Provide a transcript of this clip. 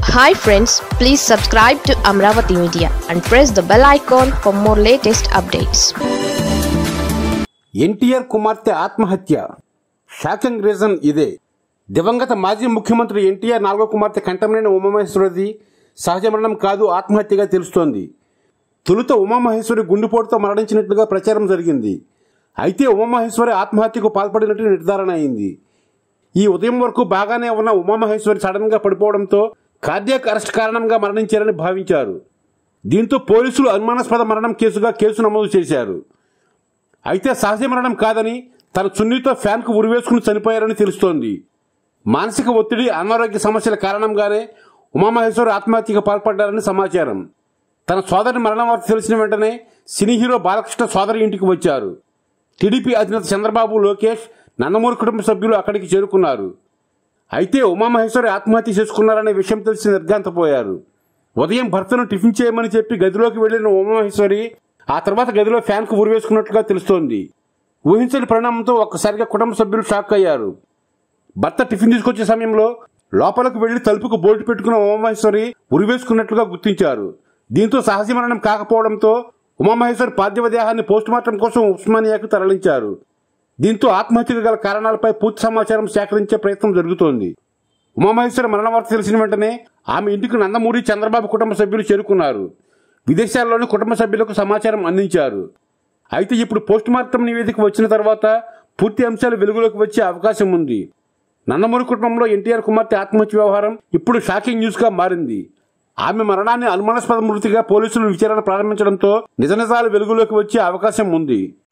hi friends please subscribe to Amaravati media and press the bell icon for more latest updates NTR కుమార్తె ఆత్మహత్య shocking reason ఇదే దివంగత మాజీ ముఖ్యమంత్రి ఎన్టీఆర్ నాలుగో కుమార్తె కంటమనేని ఉమామహేశ్వరిది సహజ మరణం కాదు ఆత్మహత్యగా తెలుస్తోంది తొలుత ఉమామహేశ్వరి గుండెపోటుతో మరణించినట్లుగా ప్రచారం జరిగింది అయితే ఉమామహేశ్వరి ఆత్మహత్యకు పాల్పడినట్టు నిర్ధారణ అయింది ఈ ఉదయం వరకు బాగానే ఉన్న ఉమామహేశ్వరి సడన్ గా పడిపోవడంతో కార్డియాక్ అరెస్ట్ కారణంగా మరణించారని భావించారు దీంతో పోలీసులు అనుమానాస్పద మరణం కేసుగా కేసు నమోదు చేశారు అయితే సహజ మరణం కాదని తన చున్నీతో ఫ్యాన్కు ఉరివేసుకుని చనిపోయారని తెలుస్తోంది మానసిక ఒత్తిడి అనారోగ్య సమస్యల కారణంగానే ఉమామహేశ్వరి ఆత్మహత్యకు పాల్పడ్డారని సమాచారం తన సోదరి మరణం వార్త తెలిసిన వెంటనే సినీ హీరో బాలకృష్ణ సోదరి ఇంటికి వచ్చారు టీడీపీ అధినేత చంద్రబాబు లోకేష్ నందమూరి కుటుంబ సభ్యులు అక్కడికి చేరుకున్నారు అయితే ఉమామహేశ్వరి ఆత్మహత్య చేసుకున్నారనే విషయం తెలిసి నిర్ఘాంతపోయారు ఉదయం భర్తను టిఫిన్ చేయమని చెప్పి గదిలోకి వెళ్లిన ఉమామహేశ్వరి ఆ తర్వాత గదిలో ఫ్యాన్కు ఉరివేసుకున్నట్లుగా తెలుస్తోంది ఊహించని పరిణామంతో ఒక్కసారిగా కుటుంబ సభ్యులు షాక్ అయ్యారు భర్త టిఫిన్ తీసుకొచ్చే సమయంలో లోపలికి వెళ్లి తలుపుకు బోల్ట్ పెట్టుకున్న ఉమామహేశ్వరి ఉరివేసుకున్నట్లుగా గుర్తించారు దీంతో సహజ మరణం కాకపోవడంతో ఉమామహేశ్వరి పార్థివ దేహాన్ని పోస్టుమార్టం కోసం ఉస్మానియాకు తరలించారు దీంతో ఆత్మహత్యకు గల కారణాలపై పూర్తి సమాచారం సేకరించే ప్రయత్నం జరుగుతోంది ఉమామహేశ్వరి మరణ వార్త తెలిసిన వెంటనే ఆమె ఇంటికి నందమూరి చంద్రబాబు కుటుంబ సభ్యులు చేరుకున్నారు విదేశాల్లోని కుటుంబ సభ్యులకు సమాచారం అందించారు అయితే ఇప్పుడు పోస్టుమార్టం నివేదిక వచ్చిన తర్వాత పూర్తి అంశాలు వెలుగులోకి వచ్చే అవకాశం ఉంది నందమూరి కుటుంబంలో ఎన్టీఆర్ కుమార్తె ఆత్మహత్య వ్యవహారం ఇప్పుడు షాకింగ్ న్యూస్ గా మారింది ఆమె మరణాన్ని అనుమానాస్పద మృతిగా పోలీసులు విచారణ ప్రారంభించడంతో నిజ నిజాలు వెలుగులోకి వచ్చే అవకాశం ఉంది